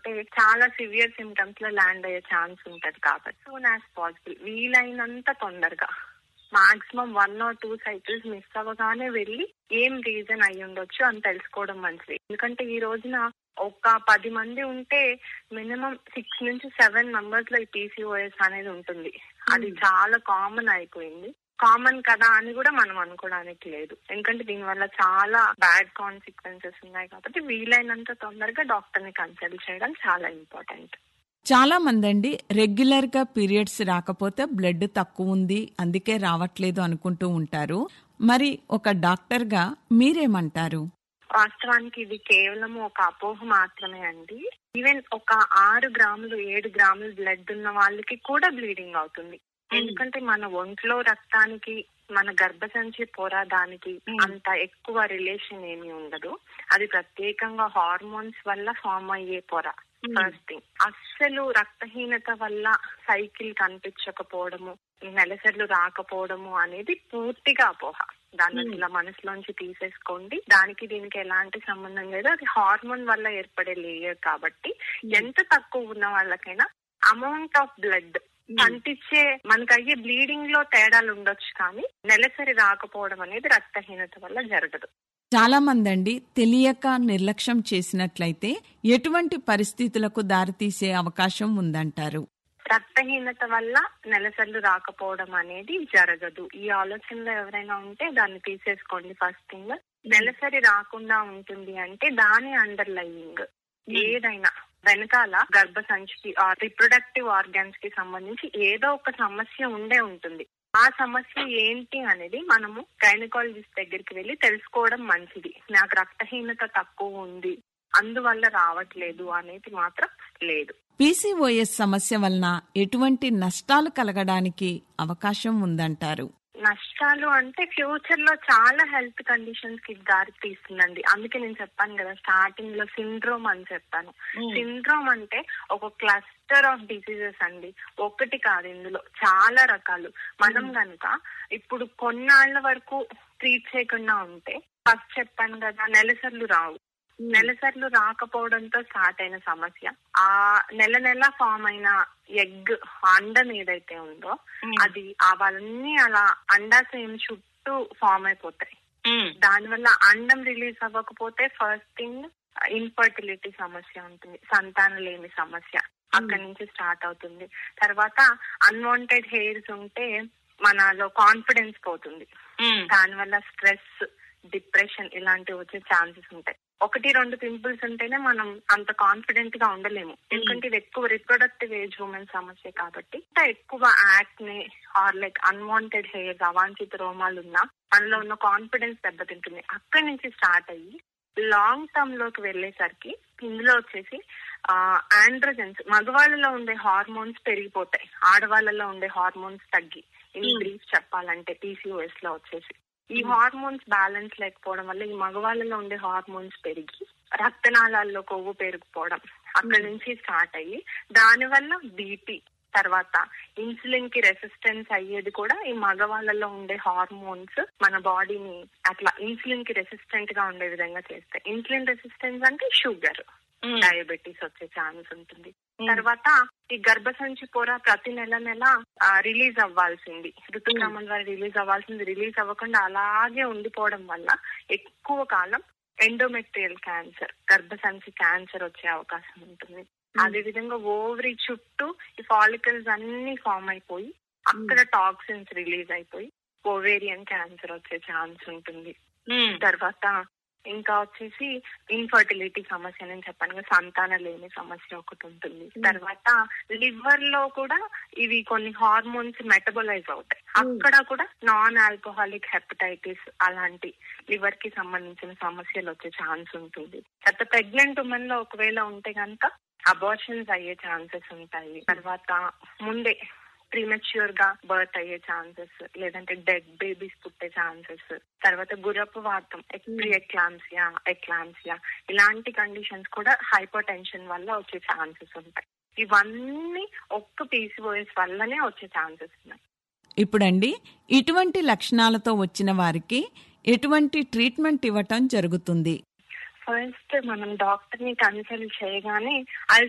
అంటే చాలా severe symptoms లో ల్యాండ్ అయ్యే ఛాన్స్ ఉంటది కాబట్టి సూన్ యాజ్ పాసిబుల్ వీలైనంత తొందరగా maximum one or two cycles miss అవ్వగానే వెళ్ళి ఏం రీజన్ అయి ఉండొచ్చు అని తెలుసుకోవడం మంచిది ఎందుకంటే ఈ రోజున ఒక పది మంది ఉంటే మినిమం సిక్స్ నుంచి సెవెన్ మెంబర్స్ లో ఈ పీసీఓఎస్ అనేది ఉంటుంది అది చాలా కామన్ అయిపోయింది కామన్ కదా అని కూడా మనం అనుకోవడానికి లేదు ఎందుకంటే దీనివల్ల చాలా బ్యాడ్ కాన్సిక్వెన్సెస్ ఉన్నాయి కాబట్టి వీలైనంత తొందరగా డాక్టర్ ని కన్సల్ట్ చేయడం చాలా ఇంపార్టెంట్ చాలా మంది అండి రెగ్యులర్ గా పీరియడ్స్ రాకపోతే బ్లడ్ తక్కువ ఉంది అందుకే రావట్లేదు అనుకుంటూ ఉంటారు మరి ఒక డాక్టర్ గా మీరేమంటారు వాస్తవానికి ఇది కేవలం ఒక అపోహ మాత్రమే అండి ఈవెన్ ఒక ఆరు గ్రాములు ఏడు గ్రాములు బ్లడ్ ఉన్న వాళ్ళకి కూడా బ్లీడింగ్ అవుతుంది ఎందుకంటే మన ఒంట్లో రక్తానికి మన గర్భసంచి పొర దానికి అంత ఎక్కువ రిలేషన్ ఏమీ ఉండదు అది ప్రత్యేకంగా హార్మోన్స్ వల్ల ఫామ్ అయ్యే పొర ఫస్ట్ థింగ్ అస్సలు రక్తహీనత వల్ల సైకిల్ కనిపించకపోవడము నెలసర్లు రాకపోవడము అనేది పూర్తిగా అపోహ దాన్ని అసలు మనసులోంచి తీసేసుకోండి దానికి దీనికి ఎలాంటి సంబంధం లేదు అది హార్మోన్ వల్ల ఏర్పడే లేయర్ కాబట్టి ఎంత తక్కువ ఉన్న వాళ్ళకైనా అమౌంట్ ఆఫ్ బ్లడ్ కనిపించే మనకు అయ్యే బ్లీడింగ్ లో తేడాలు ఉండొచ్చు కానీ నెలసరి రాకపోవడం అనేది రక్తహీనత వల్ల జరగదు చాలా మంది అండి తెలియక నిర్లక్ష్యం చేసినట్లయితే ఎటువంటి పరిస్థితులకు దారితీసే అవకాశం ఉందంటారు రక్తహీనత వల్ల నెలసర్లు రాకపోవడం అనేది జరగదు ఈ ఆలోచనలో ఎవరైనా ఉంటే దాన్ని తీసేసుకోండి ఫస్ట్ థింగ్ నెలసరి రాకుండా ఉంటుంది అంటే దాని అండర్ లయింగ్ ఏదైనా వెనకాల గర్భసంచికి రిప్రొడక్టివ్ ఆర్గాన్స్ కి సంబంధించి ఏదో ఒక సమస్య ఉండే ఉంటుంది ఆ సమస్య ఏంటి అనేది మనము గైనకాలజిస్ట్ దగ్గరికి వెళ్ళి తెలుసుకోవడం మంచిది నాకు రక్తహీనత తక్కువ ఉంది అందువల్ల రావట్లేదు అనేది మాత్రం లేదు పీసీఓఎస్ సమస్య వలన ఎటువంటి నష్టాలు కలగడానికి అవకాశం ఉందంటారు నష్టాలు అంటే ఫ్యూచర్ లో చాలా హెల్త్ కండిషన్స్ కి దారి తీస్తుందండి అందుకే నేను చెప్పాను కదా స్టార్టింగ్ లో సిండ్రోమ్ అని చెప్పాను సిండ్రోమ్ అంటే ఒక క్లస్టర్ ఆఫ్ డిసీజెస్ అండి ఒకటి కాదు ఇందులో చాలా రకాలు మనం గనుక ఇప్పుడు కొన్నాళ్ల వరకు ట్రీట్ చేయకుండా ఉంటే ఫస్ట్ చెప్పాను కదా నెలసర్లు రావు నెలసర్లు రాకపోవడంతో స్టార్ట్ అయిన సమస్య ఆ నెల నెల ఫామ్ అయిన ఎగ్ అండం ఏదైతే ఉందో అది అవన్నీ అలా అండాశయం చుట్టూ ఫామ్ అయిపోతాయి దానివల్ల అండం రిలీజ్ అవ్వకపోతే ఫస్ట్ థింగ్ ఇన్ఫర్టిలిటీ సమస్య ఉంటుంది సంతానం లేని సమస్య అక్కడి నుంచి స్టార్ట్ అవుతుంది తర్వాత అన్వాంటెడ్ హెయిర్స్ ఉంటే మనలో కాన్ఫిడెన్స్ పోతుంది దానివల్ల స్ట్రెస్ డిప్రెషన్ ఇలాంటివి వచ్చే ఛాన్సెస్ ఉంటాయి ఒకటి రెండు పింపుల్స్ ఉంటేనే మనం అంత కాన్ఫిడెంట్ గా ఉండలేము ఎందుకంటే ఇది ఎక్కువ రిప్రొడక్టివ్ ఏజ్ ఉమెన్ సమస్య కాబట్టి ఇంకా ఎక్కువ acne or like unwanted hair అవాంఛిత రోమాలు ఉన్నా మనలో ఉన్న కాన్ఫిడెన్స్ దెబ్బతింటుంది అక్కడి నుంచి స్టార్ట్ అయ్యి లాంగ్ టర్మ్ లోకి వెళ్ళేసరికి ఇందులో వచ్చేసి ఆండ్రోజెన్స్ మగవాళ్ళలో ఉండే హార్మోన్స్ పెరిగిపోతాయి ఆడవాళ్ళలో ఉండే హార్మోన్స్ తగ్గి ఇన్ బ్రీఫ్ చెప్పాలంటే పీసీఓఎస్ లో వచ్చేసి ఈ హార్మోన్స్ బ్యాలెన్స్ లేకపోవడం వల్ల ఈ మగవాళ్ళలో ఉండే హార్మోన్స్ పెరిగి రక్తనాళాల్లో కొవ్వు పెరిగిపోవడం అక్కడి నుంచి స్టార్ట్ అయ్యి దానివల్ల బీపీ తర్వాత ఇన్సులిన్ కి రెసిస్టెన్స్ అయ్యేది కూడా ఈ మగవాళ్ళలో ఉండే హార్మోన్స్ మన బాడీని అట్లా ఇన్సులిన్ కి రెసిస్టెంట్ గా ఉండే విధంగా చేస్తాయి ఇన్సులిన్ రెసిస్టెన్స్ అంటే షుగర్ డయాబెటీస్ వచ్చే ఛాన్స్ ఉంటుంది తర్వాత ఈ గర్భసంచి పొర ప్రతి నెల నెల రిలీజ్ అవ్వాల్సింది ఋతుక్రమం ద్వారా రిలీజ్ అవ్వాల్సింది రిలీజ్ అవ్వకుండా అలాగే ఉండిపోవడం వల్ల ఎక్కువ కాలం ఎండోమెట్రియల్ క్యాన్సర్ గర్భసంచి క్యాన్సర్ వచ్చే అవకాశం ఉంటుంది అదే విధంగా ఓవరీ చుట్టూ ఈ ఫాలికల్స్ అన్ని ఫామ్ అయిపోయి అక్కడ టాక్సిన్స్ రిలీజ్ అయిపోయి ఓవేరియన్ క్యాన్సర్ వచ్చే ఛాన్స్ ఉంటుంది తర్వాత ఇంకా వచ్చేసి ఇన్ఫర్టిలిటీ సమస్య నేను చెప్పాను కదా సంతానం లేని సమస్య ఒకటి ఉంటుంది తర్వాత లివర్ లో కూడా ఇవి కొన్ని హార్మోన్స్ మెటబలైజ్ అవుతాయి అక్కడ కూడా నాన్ ఆల్కహాలిక్ హెపటైటిస్ అలాంటి లివర్ కి సంబంధించిన సమస్యలు వచ్చే ఛాన్స్ ఉంటుంది తర్వాత ప్రెగ్నెంట్ ఉమెన్ లో ఒకవేళ ఉంటే కనుక అబార్షన్స్ అయ్యే ఛాన్సెస్ ఉంటాయి తర్వాత ముందే ప్రీమెచ్యూర్ గా బర్త్ అయ్యే ఛాన్సెస్ లేదంటే డెడ్ బేబీస్ పుట్టే ఛాన్సెస్ తర్వాత గురపు వాతం ప్రీ ఎక్లాంసియా ఎక్లాంసియా ఇలాంటి కండిషన్స్ కూడా హైపర్ టెన్షన్ వల్ల వచ్చే ఛాన్సెస్ ఉంటాయి ఇవన్నీ ఒక్క పీసీఓఎస్ వల్లనే వచ్చే ఛాన్సెస్ ఉన్నాయి ఇప్పుడండి ఇటువంటి లక్షణాలతో వచ్చిన వారికి ఎటువంటి ట్రీట్మెంట్ ఇవ్వటం జరుగుతుంది ఫస్ట్ మనం డాక్టర్ ని కన్సల్ట్ చేయగానే